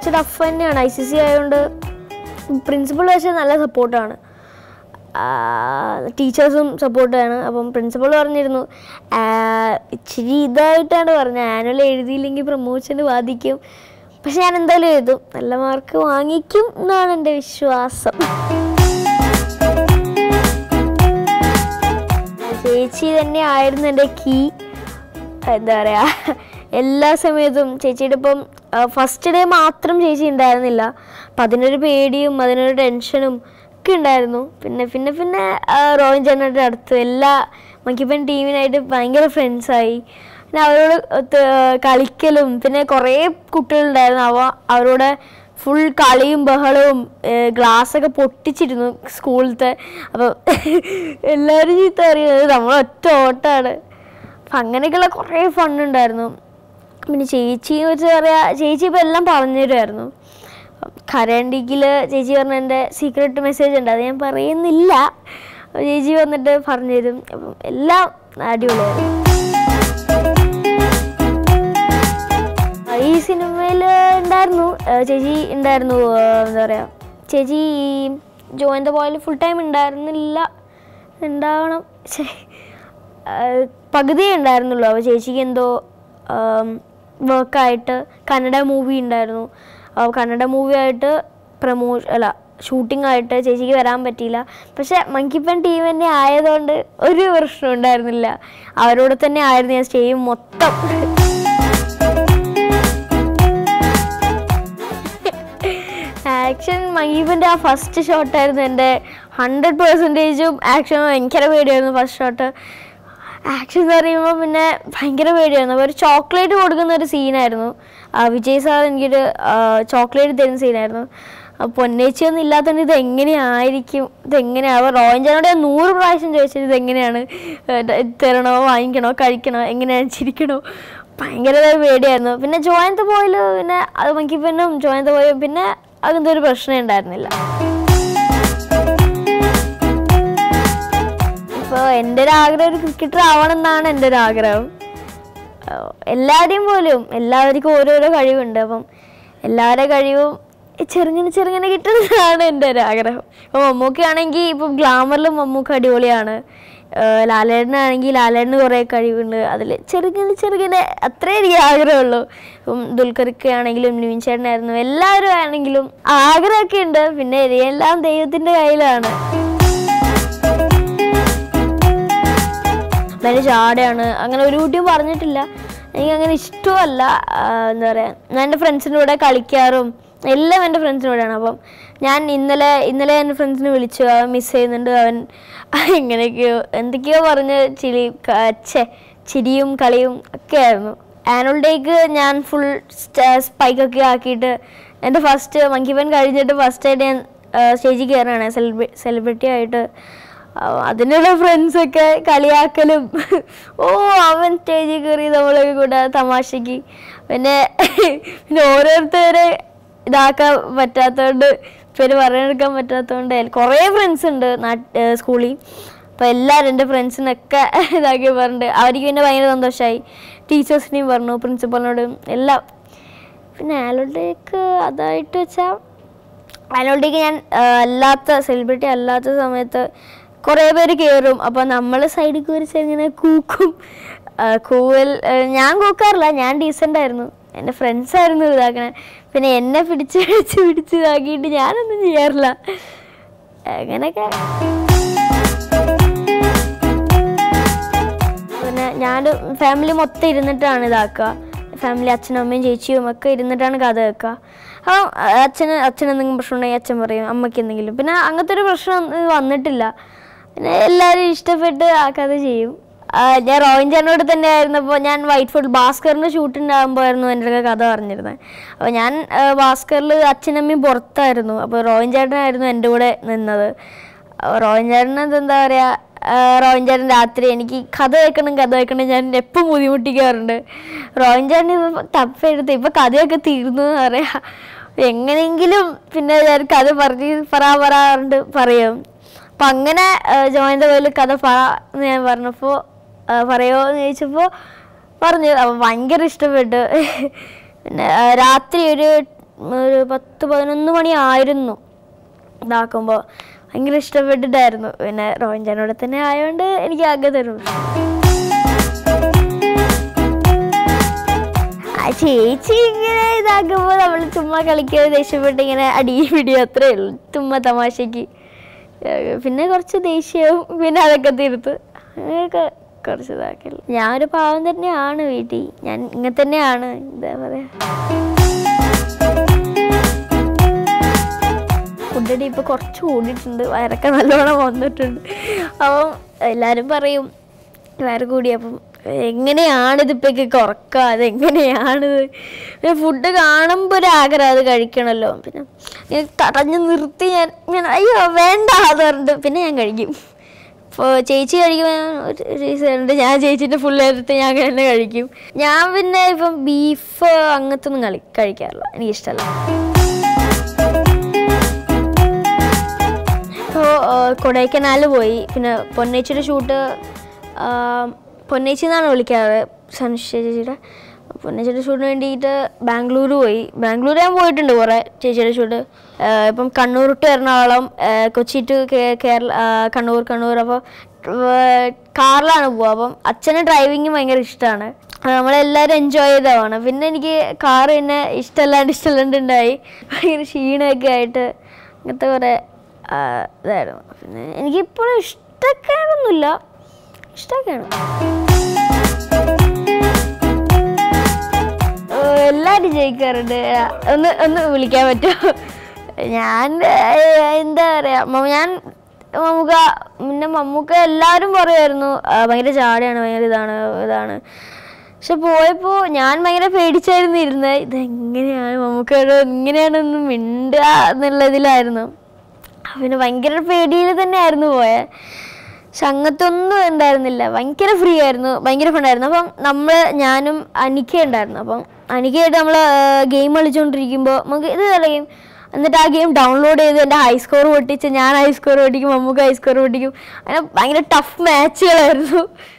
കുറച്ച് ടഫ് തന്നെയാണ് I C C ആയതുകൊണ്ട് പ്രിൻസിപ്പൾ പക്ഷേ നല്ല സപ്പോർട്ടാണ് ടീച്ചേഴ്സും സപ്പോർട്ടാണ് അപ്പം പ്രിൻസിപ്പൾ പറഞ്ഞിരുന്നു ആ, ഇച്ചിരി ഇതായിട്ടാണ് പറഞ്ഞത് ആനുവൽ എഴുതിയില്ലെങ്കിൽ പ്രൊമോഷന് ബാധിക്കും പക്ഷെ ഞാൻ എന്തായാലും എഴുതും നല്ല മാർക്ക് വാങ്ങിക്കും എന്നാണ് എൻ്റെ വിശ്വാസം ചേച്ചി തന്നെ ആയിരുന്നു എൻ്റെ കീ എന്താ പറയുക എല്ലാ സമയത്തും ചേച്ചിയുടെ ഇപ്പം ഫസ്റ്റ് ഡേ മാത്രം ചേച്ചി ഉണ്ടായിരുന്നില്ല അപ്പം അതിനൊരു പേടിയും അതിനൊരു ടെൻഷനും ഒക്കെ ഉണ്ടായിരുന്നു പിന്നെ പിന്നെ പിന്നെ ആ, റോയൻ ചേട്ടൻ്റെ അടുത്ത് എല്ലാ മക്കിപ്പൻ ടീമിനായിട്ട് ഭയങ്കര ഫ്രണ്ട്സായി പിന്നെ അവരോട് ഒത്ത് കളിക്കലും പിന്നെ കുറേ കുട്ടികളുണ്ടായിരുന്നു അവ അവരോട് ഫുൾ കളിയും ബഹളവും ഗ്ലാസ്സൊക്കെ പൊട്ടിച്ചിരുന്നു സ്കൂളിലത്തെ അപ്പോൾ എല്ലാവരും ചീത്ത അറിയുന്നത് നമ്മൾ ഒറ്റ ഓട്ടാണ് അപ്പം അങ്ങനെയൊക്കെയുള്ള കുറേ ഫണ്ണുണ്ടായിരുന്നു പിന്നെ ചേച്ചി എന്ന് വെച്ചാൽ പറയാ ചേച്ചി ഇപ്പം എല്ലാം പറഞ്ഞു തരുമായിരുന്നു കരണ്ടിക്കിൽ ചേച്ചി പറഞ്ഞ എൻ്റെ സീക്രട്ട് മെസ്സേജ് ഉണ്ട് അത് ഞാൻ പറയുന്നില്ല അപ്പോൾ ചേച്ചി വന്നിട്ട് പറഞ്ഞു തരും അപ്പം എല്ലാം അടിപൊളിയായിരുന്നു ഈ സിനിമയിൽ ഉണ്ടായിരുന്നു ആ, ചേച്ചി ഉണ്ടായിരുന്നു ആ, എന്താ പറയുക ചേച്ചി ഈ join the boil full time ഉണ്ടായിരുന്നില്ല ഉണ്ടാവണം ഛെ, ആ, പകുതിയേ ഉണ്ടായിരുന്നുള്ളൂ അപ്പോൾ ചേച്ചിക്ക് എന്തോ വർക്കായിട്ട് കന്നഡ മൂവി ഉണ്ടായിരുന്നു അപ്പോൾ കന്നഡ മൂവി ആയിട്ട് പ്രമോ അല്ല ഷൂട്ടിംഗ് ആയിട്ട് ചേച്ചിക്ക് വരാൻ പറ്റിയില്ല പക്ഷെ മങ്കിപ്പൻ ടീം തന്നെ ആയതുകൊണ്ട് ഒരു പ്രശ്നം ഉണ്ടായിരുന്നില്ല അവരോട് തന്നെ ആയിരുന്നു ഞാൻ സ്റ്റേ മൊത്തം ആക്ഷൻ മഹീബിൻ്റെ ആ ഫസ്റ്റ് ഷോട്ടായിരുന്നു എൻ്റെ ഹൺഡ്രഡ് പെർസെൻറ്റേജും ആക്ഷൻ ഭയങ്കര പേടിയായിരുന്നു ഫസ്റ്റ് ഷോട്ട് ആക്ഷൻ എന്ന് പറയുമ്പോൾ പിന്നെ ഭയങ്കര പേടിയായിരുന്നു അപ്പോൾ ഒരു ചോക്ലേറ്റ് കൊടുക്കുന്ന ഒരു സീനായിരുന്നു വിജയ് സാർ എനിക്കൊരു ചോക്ലേറ്റ് തരുന്ന സീനായിരുന്നു പൊന്നേച്ചി ഒന്നും ഇല്ലാത്തതുകൊണ്ട് ഇത് എങ്ങനെയായിരിക്കും ഇത് എങ്ങനെയാവും റോയഞ്ചനോട് ഞാൻ നൂറ് പ്രാവശ്യം ചോദിച്ചത് ഇത് എങ്ങനെയാണ് ഏഹ് തരണോ വാങ്ങിക്കണോ കഴിക്കണോ എങ്ങനെയാണ് ചിരിക്കണോ ഭയങ്കര പേടിയായിരുന്നു പിന്നെ ജോയിനത്തെ പോയിൽ പിന്നെ അത് മങ്കിപ്പനും ജോയിനത്തെ പോയും പിന്നെ അങ്ങനത്തെ ഒരു പ്രശ്നം ഉണ്ടായിരുന്നില്ല ഇപ്പോൾ എൻ്റെ ഒരു ആഗ്രഹം ഒരു ക്രിക്കറ്റർ ആവണം എന്നാണ് എൻ്റെ ഒരു ആഗ്രഹം ആഹ് എല്ലാവരെയും പോലും എല്ലാവർക്കും ഓരോരോ കഴിവുണ്ട് അപ്പം എല്ലാവരുടെ കഴിവും ചെറുങ്ങനെ ചെറുങ്ങനെ കിട്ടുന്നതാണ് എൻ്റെ ഒരു ആഗ്രഹം ഇപ്പോൾ മമ്മൂക്കയാണെങ്കിൽ ഇപ്പം ഗ്ലാമറിലും മമ്മൂക്ക അടിപൊളിയാണ് ആഹ് ലാലേട്ടനാണെങ്കിൽ ലാലേട്ടന് കുറേ കഴിവുണ്ട് അതിൽ ചെറുങ്ങനെ ചെറുങ്ങനെ അത്രേ എനിക്ക് ആഗ്രഹമുള്ളൂ ഇപ്പം ദുൽഖർക്ക് ആണെങ്കിലും നിവിൻ ചേട്ടനായിരുന്നു എല്ലാവരും ആണെങ്കിലും ആഗ്രഹമൊക്കെ ഉണ്ട് പിന്നെ എല്ലാം ദൈവത്തിൻ്റെ കയ്യിലാണ് ഭയങ്കര ചാടയാണ് അങ്ങനെ ഒരു കുട്ടിയും പറഞ്ഞിട്ടില്ല എനിക്ക് അങ്ങനെ ഇഷ്ടമല്ല ആ, എന്താ പറയുക ഞാൻ എൻ്റെ ഫ്രണ്ട്സിൻ്റെ കൂടെ കളിക്കാറും എല്ലാം എൻ്റെ ഫ്രണ്ട്സിൻ്റെ കൂടെയാണ് അപ്പം ഞാൻ ഇന്നലെ ഇന്നലെ എൻ്റെ ഫ്രണ്ട്സിനെ വിളിച്ചു അവൻ മിസ് ചെയ്യുന്നുണ്ട് അവൻ എങ്ങനെയൊക്കെയോ എന്തൊക്കെയോ പറഞ്ഞ് ചിരി ക- ഛെ, ചിരിയും കളിയും ഒക്കെ ആയിരുന്നു ആനുവൽ ഡേക്ക് ഞാൻ ഫുൾ സ്പൈക്കൊക്കെ ആക്കിയിട്ട് എൻ്റെ ഫസ്റ്റ് മങ്കിപ്പൻ കഴിഞ്ഞിട്ട് ഫസ്റ്റ് ആയിട്ട് ഞാൻ സ്റ്റേജിൽ കയറുകയാണ് സെലിബ്രി സെലിബ്രിറ്റി ആയിട്ട് ആ, അതിനുള്ള ഫ്രണ്ട്സൊക്കെ കളിയാക്കലും ഓ അവൻ സ്റ്റേജിൽ കയറി നമ്മളൊക്കെ കൂടെ തമാശക്ക് പിന്നെ പിന്നെ ഓരോരുത്തരെ ഇതാക്കാൻ പറ്റാത്തതുകൊണ്ട് പേര് പറയാനെടുക്കാൻ പറ്റാത്തതുകൊണ്ട് കുറേ ഫ്രണ്ട്സ് ഉണ്ട് നാട്ട് സ്കൂളിൽ അപ്പോൾ എല്ലാവരും എൻ്റെ ഫ്രണ്ട്സിനൊക്കെ ഇതാക്കി പറഞ്ഞിട്ട് അവർക്ക് പിന്നെ ഭയങ്കര സന്തോഷമായി ടീച്ചേഴ്സിനെയും പറഞ്ഞു പ്രിൻസിപ്പളിനോടും എല്ലാം പിന്നെ ആലോട്ടേക്ക് അതായിട്ട് വെച്ചാൽ അതിനോട്ടേക്ക് ഞാൻ ആ, അല്ലാത്ത സെലിബ്രിറ്റി അല്ലാത്ത സമയത്ത് കുറേ പേര് കയറും അപ്പോൾ നമ്മൾ സൈഡിൽ കയറി ഇങ്ങനെ കൂക്കും ആ, കൂവൽ ആ, ഞാൻ കൂക്കാറില്ല ഞാൻ ഡീസൻ്റ് ആയിരുന്നു എൻ്റെ ഫ്രണ്ട്സ് ആയിരുന്നു ഇതാക്കണേ പിന്നെ എന്നെ പിടിച്ച് പിടിച്ച് പിടിച്ച് ഇതാക്കിയിട്ട് ഞാനൊന്നും ചെയ്യാറില്ല അങ്ങനെയൊക്കെ പിന്നെ ഞാൻ ഫാമിലി മൊത്തം ഇരുന്നിട്ടാണ് ഇതാക്കുക ഫാമിലി അച്ഛനും അമ്മയും ചേച്ചിയും ഒക്കെ ഇരുന്നിട്ടാണ് കഥ വെക്കുക അപ്പം അച്ഛന് അച്ഛൻ എന്തെങ്കിലും പ്രശ്നം ഉണ്ടെങ്കിൽ അച്ഛൻ പറയും അമ്മയ്ക്ക് എന്തെങ്കിലും പിന്നെ അങ്ങനത്തെ ഒരു പ്രശ്നം ഇത് വന്നിട്ടില്ല പിന്നെ എല്ലാവരും ഇഷ്ടപ്പെട്ട് ആ കഥ ചെയ്യും ആ, ഞാൻ റോയിൻ ചേട്ടനോട് തന്നെ ആയിരുന്നപ്പോൾ ഞാൻ വൈറ്റ് ഫുഡ് ഭാസ്കറിൻ്റെ ഷൂട്ടുണ്ടാകുമ്പോഴായിരുന്നു എൻ്റെ ഒക്കെ കഥ പറഞ്ഞിരുന്നത് അപ്പോൾ ഞാൻ ആ, ഭാസ്കറിൽ അച്ഛനമ്മയും പുറത്തായിരുന്നു അപ്പോൾ റോയിൻ ചേട്ടനായിരുന്നു എൻ്റെ കൂടെ നിന്നത് റോയിൻ ചേട്ടൻ എന്താ പറയുക റോയിൻ ചേട്ടൻ രാത്രി എനിക്ക് കഥ കേൾക്കണം കഥ കേൾക്കണം ഞാൻ എപ്പം ബുദ്ധിമുട്ടിക്കാറുണ്ട് റോയിൻ ചേട്ടൻ ഇപ്പം ടഫ് എടുത്ത് ഇപ്പം കഥയൊക്കെ തീർന്നു എന്ന് പറയാ എങ്ങനെയെങ്കിലും പിന്നെ ഞാൻ കഥ പറഞ്ഞ് പറ പറയാറുണ്ട് പറയും അപ്പം അങ്ങനെ ജോയിൻ്റെ പേരിൽ കഥ പറ എന്ന് ഞാൻ പറഞ്ഞപ്പോൾ പറയുമോ എന്ന് ചോദിച്ചപ്പോൾ പറഞ്ഞു അപ്പം ഭയങ്കര ഇഷ്ടപ്പെട്ടു പിന്നെ ആ, രാത്രി ഒരു ഒരു പത്ത് പതിനൊന്ന് മണി ആയിരുന്നു ഇതാക്കുമ്പോൾ ഭയങ്കര ഇഷ്ടപ്പെട്ടിട്ടായിരുന്നു പിന്നെ റോഞ്ചനോടെ തന്നെ ആയതുകൊണ്ട് എനിക്ക് ആകെ തരും ആ ചേച്ചി ഇങ്ങനെ ഇതാക്കുമ്പോൾ നമ്മൾ ചുമ്മാ കളിക്കുക ദേഷ്യപ്പെട്ട് ഇങ്ങനെ അടി പിടിയോ അത്രേ ഉള്ളൂ ചുമ്മാ തമാശക്ക് ഏഹ് പിന്നെ കുറച്ച് ദേഷ്യവും പിന്നെ അതൊക്കെ തീർത്ത് അങ്ങനെയൊക്കെ കുറച്ച് ഇതാക്കല് ഞാനൊരു പാവം തന്നെയാണ് വീട്ടിൽ ഞാൻ ഇങ്ങനെ തന്നെയാണ് എന്താ പറയാ ഫുഡടി ഇപ്പൊ കുറച്ച് കൂടിയിട്ടുണ്ട് വയറൊക്കെ നല്ലോണം വന്നിട്ടുണ്ട് അപ്പം എല്ലാരും പറയും വയറ് കൂടി അപ്പം എങ്ങനെയാണ് ഇതിപ്പൊക്കെ കുറക്കുക അതെങ്ങനെയാണിത് പിന്നെ ഫുഡ് കാണുമ്പോൾ ഒരു ആഗ്രഹം അത് കഴിക്കണമല്ലോ പിന്നെ ഞാൻ തടഞ്ഞു നിർത്തി ഞാൻ ഞാൻ അയ്യോ വേണ്ട അത് പറഞ്ഞിട്ട് പിന്നെ ഞാൻ കഴിക്കും ഇപ്പോൾ ചേച്ചി കഴിക്കുമ്പോൾ ഞാൻ ഒരു reason ഉണ്ട് ഞാൻ ചേച്ചീൻ്റെ ഫുൾ എടുത്ത് ഞാൻ തന്നെ കഴിക്കും ഞാൻ പിന്നെ ഇപ്പം ബീഫ് അങ്ങനത്തെ ഒന്നും കളി കഴിക്കാറില്ല എനിക്കിഷ്ടമല്ല ഇപ്പോൾ കൊടൈക്കനാൽ പോയി പിന്നെ പൊന്നേച്ചിയുടെ ഷൂട്ട് പൊന്നേച്ചി എന്നാണ് വിളിക്കാറ് സനുഷ ചേച്ചിയുടെ പൊന്നേച്ചിയുടെ ഷൂട്ടിന് വേണ്ടിയിട്ട് ബാംഗ്ലൂർ പോയി ബാംഗ്ലൂർ ഞാൻ പോയിട്ടുണ്ട് കുറേ ചേച്ചിയുടെ ഷൂട്ട് ഇപ്പം കണ്ണൂർ ടു എറണാകുളം ആ, കൊച്ചി ടു കേ- കേരള ആ, കണ്ണൂർ കണ്ണൂർ അപ്പോൾ കാറിലാണ് പോവുക അപ്പം അച്ഛന് ഡ്രൈവിങ് ഭയങ്കര ഇഷ്ടമാണ് നമ്മളെല്ലാവരും എൻജോയ് ചെയ്തതാണ് പിന്നെ എനിക്ക് കാർ പിന്നെ ഇഷ്ടമല്ലാണ്ട് ഇഷ്ടമല്ലാണ്ട് ഉണ്ടായി ഭയങ്കര ക്ഷീണമൊക്കെ ആയിട്ട് അങ്ങനത്തെ കുറേ ആ, ഇതായിരുന്നു പിന്നെ എനിക്കിപ്പോഴും ഇഷ്ടക്കേടൊന്നുമില്ല ഇഷ്ടമൊക്കെയാണ് ഓ, എല്ലാവരും ജയിക്കാറുണ്ട് ആ, ഒന്ന് ഒന്ന് വിളിക്കാൻ പറ്റുമോ ഞാൻ ഏ, എന്താ പറയാ മ- ഞാൻ മമ്മൂക്ക പിന്നെ മമ്മൂക്ക എല്ലാവരും പറയുമായിരുന്നു ആ, ഭയങ്കര ചാടയാണ് ഭയങ്കര ഇതാണ് ഇതാണ് പക്ഷെ പോയപ്പോൾ ഞാൻ ഭയങ്കര പേടിച്ചായിരുന്നു ഇരുന്നത് ഇതെങ്ങനെയാണ് മമ്മൂക്കയോട് എങ്ങനെയാണെന്ന് മിണ്ടുക എന്നുള്ള ഇതിലായിരുന്നു പിന്നെ ഭയങ്കര പേടിയിൽ തന്നെയായിരുന്നു പോയത് പക്ഷെ അങ്ങനത്തെ ഒന്നും ഉണ്ടായിരുന്നില്ല ഭയങ്കര ഫ്രീ ആയിരുന്നു ഭയങ്കര ഫണ്ടായിരുന്നു അപ്പം നമ്മൾ ഞാനും അനിക്ക ഉണ്ടായിരുന്നു അപ്പം അനിക്കയായിട്ട് നമ്മൾ ഗെയിം കളിച്ചുകൊണ്ടിരിക്കുമ്പോൾ നമുക്ക് ഇത് കളയും എന്നിട്ട് ആ ഗെയിം ഡൗൺലോഡ് ചെയ്ത് എൻ്റെ ഹൈ സ്കോർ പൊട്ടിച്ച് ഞാൻ ഹൈ സ്കോർ പൊട്ടിക്കും മമ്മൂക്ക് ഹൈ സ്കോർ പൊട്ടിക്കും അങ്ങനെ ഭയങ്കര ടഫ് മാച്ചുകളായിരുന്നു